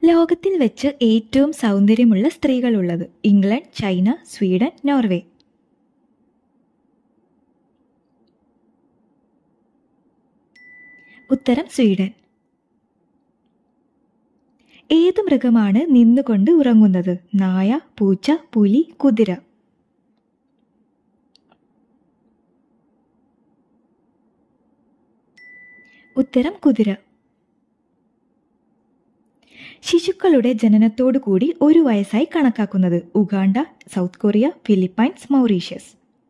ലോകത്തിൽ വെച്ച് ഏറ്റവും സൗന്ദര്യമുള്ള സ്ത്രീകളുള്ളത് ഇംഗ്ലണ്ട് ചൈന സ്വീഡൻ നോർവേ ഉത്തരം സ്വീഡൻ ഏത് മൃഗമാണ് നിന്നുകൊണ്ട് ഉറങ്ങുന്നത് നായ പൂച്ച പുലി കുതിര ഉത്തരം കുതിര ശിശുക്കളുടെ ജനനത്തോടുകൂടി ഒരു വയസ്സായി കണക്കാക്കുന്നത് Uganda South Korea Philippines Mauritius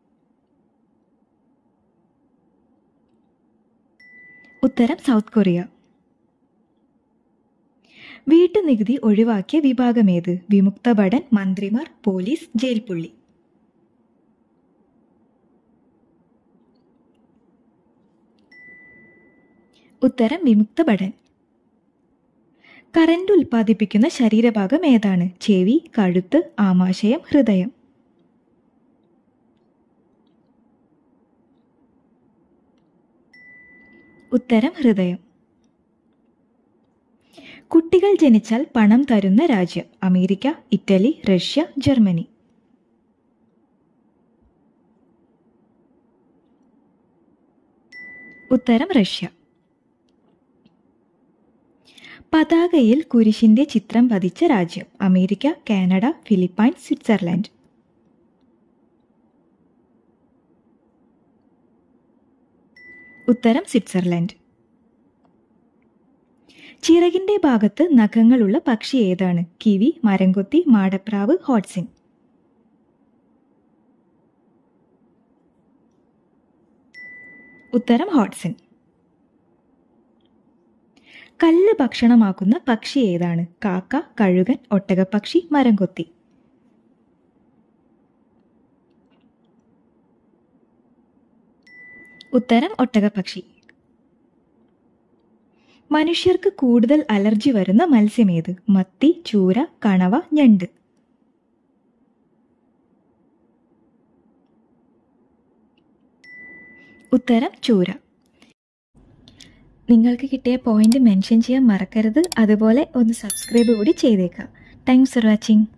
ഉത്തരം സൗത്ത് കൊറിയ വീട്ടുനികുതി ഒഴിവാക്കിയ വിഭാഗമേത് വിമുക്ത ഭടൻ മന്ത്രിമാർ പോലീസ് ജയിൽ പുള്ളി ഉത്തരം വിമുക്ത ഭടൻ കറന്റ് ഉൽപ്പാദിപ്പിക്കുന്ന ശരീരഭാഗം ഏതാണ് ചെവി കഴുത്ത് ആമാശയം ഹൃദയം ഉത്തരം ഹൃദയം കുട്ടികൾ ജനിച്ചാൽ പണം തരുന്ന രാജ്യം അമേരിക്ക ഇറ്റലി റഷ്യ ജർമ്മനി ഉത്തരം റഷ്യ പതാകയിൽ കുരിശിന്റെ ചിത്രം പതിച്ച രാജ്യം അമേരിക്ക കാനഡ ഫിലിപ്പൈൻസ് സ്വിറ്റ്സർലാൻഡ് ഉത്തരം സ്വിറ്റ്സർലാൻഡ് ചിറകിന്റെ ഭാഗത്ത് നഖങ്ങളുള്ള പക്ഷി ഏതാണ് കിവി മരംകൊത്തി മാടപ്രാവ് ഹോട്ട്സിൻ ഉത്തരം ഹോട്ട്സിൻ കല്ല് ഭക്ഷണമാക്കുന്ന പക്ഷി ഏതാണ് കാക്ക കഴുകൻ ഒട്ടകപ്പക്ഷി മരംകൊത്തി ഉത്തരം ഒട്ടകപ്പക്ഷി മനുഷ്യർക്ക് കൂടുതൽ അലർജി വരുന്ന മത്സ്യമേത് മത്തി ചൂര കണവ ഞണ്ട് ഉത്തരം ചൂര നിങ്ങൾക്ക് കിട്ടിയ പോയിന്റ് മെൻഷൻ ചെയ്യാൻ മറക്കരുത് അതുപോലെ ഒന്ന് സബ്സ്ക്രൈബ് കൂടി ചെയ്തേക്കാം താങ്ക്സ് ഫോർ വാച്ചിങ്